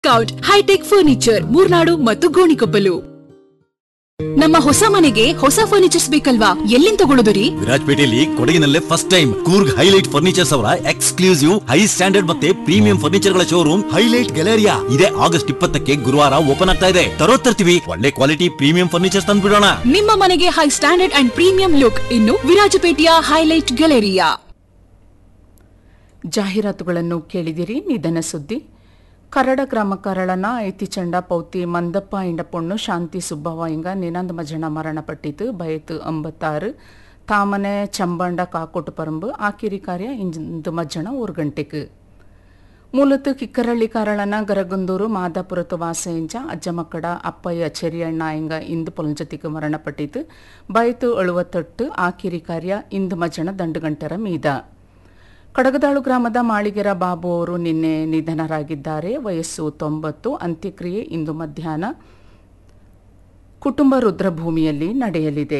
scout high tech furniture Murnad ಮತ್ತು ಗೋಣಿಕೊಪ್ಪಲು ನಮ್ಮ ಹೊಸ ಮನೆಗೆ ಹೊಸ ಫರ್ನಿಚರ್ಸ್ ಬೇಕಲ್ವಾ ಎಲ್ಲಿಂದ ತಗೊಳ್ಳೋದು ರೀ ವಿರಾಜಪೇಟೆಯಲ್ಲಿ ಕೊಡಗಿನಲ್ಲೇ first time Coorg highlight furnitures ಅವರ ಎಕ್ಸ್ಕ್ಲೂಸಿವ್ ಹೈ ಸ್ಟ್ಯಾಂಡರ್ಡ್ ಮತ್ತೆ ಪ್ರೀಮಿಯಂ ಫರ್ನಿಚರ್ ಗಳ ಶೋರೂಮ್ ಹೈಲೈಟ್ ಗ್ಯಾಲರಿಯಾ ಇದೇ ಆಗಸ್ಟ್ ಇಪ್ಪತ್ತಕ್ಕೆ ಗುರುವಾರ ಓಪನ್ ಆಗ್ತಾ ಇದೆ ತರೋ ತರ್ತೀವಿ ಒಳ್ಳೆ ಕ್ವಾಲಿಟಿ ಪ್ರೀಮಿಯಂ ಫರ್ನಿಚರ್ಸ್ ತಂದ್ಬಿಡೋಣ ನಿಮ್ಮ ಮನೆಗೆ high standard and premium look ಇನ್ನು ವಿರಾಜಪೇಟೆಯ ಹೈಲೈಟ್ ಗ್ಯಾಲರಿಯಾ ಜಾಹೀರಾತುಗಳನ್ನು ಕೇಳಿದಿರಿ ನಿಧನ ಸುದ್ದಿ ಕರಡ ಗ್ರಾಮ ಕರಳನ ಐತಿಚಂಡ ಪೌತಿ ಮಂದಪ್ಪ ಇಂಡ ಪೊಣ್ಣು ಶಾಂತಿ ಸುಬ್ಬವ್ವ ಇಂಗ ನಿನಂದ್ ಮಜಣ ಮರಣಪಟ್ಟಿತು ಬಯತು ಅಂಬತ್ತಾರು ತಾಮನೆ ಚಂಬಂಡ ಕಾಕೋಟು ಪರಂಬು ಆಕಿರಿ ಕಾರ್ಯ ಇಂದು ಮಜ್ಜಣ ஒரு ಗಂಟೆಗೆ ಮೂಲತು ಕಿಕ್ಕರಳ್ಳಿ ಕಾರಳನ ಗರಗುಂದೂರು ಮಾದಾಪುರತು ವಾಸೆಂಚ ಅಜ್ಜಮಕ್ಕಡ ಅಪ್ಪಯ್ಯ ಚೆರಿಯಣ್ಣ ಇಂಗ ಇಂದು ಪೊಲಂಜತಿಗೆ ಮರಣಪಟ್ಟಿತು ಬಯತು ಅಳುವತ್ತೊಟ್ಟು ಆಕಿರಿ ಕಾರ್ಯ ಇಂದು ಮಜ್ಜಣ ದಂಡುಗಂಟರ ಮೀದ ಕಡಗದಾಳು ಗ್ರಾಮದ ಮಾಳಿಗೆರ ಬಾಬು ಅವರು ನಿನ್ನೆ ನಿಧನರಾಗಿದ್ದಾರೆ ವಯಸ್ಸು ತೊಂಬತ್ತು ಅಂತ್ಯಕ್ರಿಯೆ ಇಂದು ಮಧ್ಯಾಹ್ನ ಕುಟುಂಬ ರುದ್ರಭೂಮಿಯಲ್ಲಿ ನಡೆಯಲಿದೆ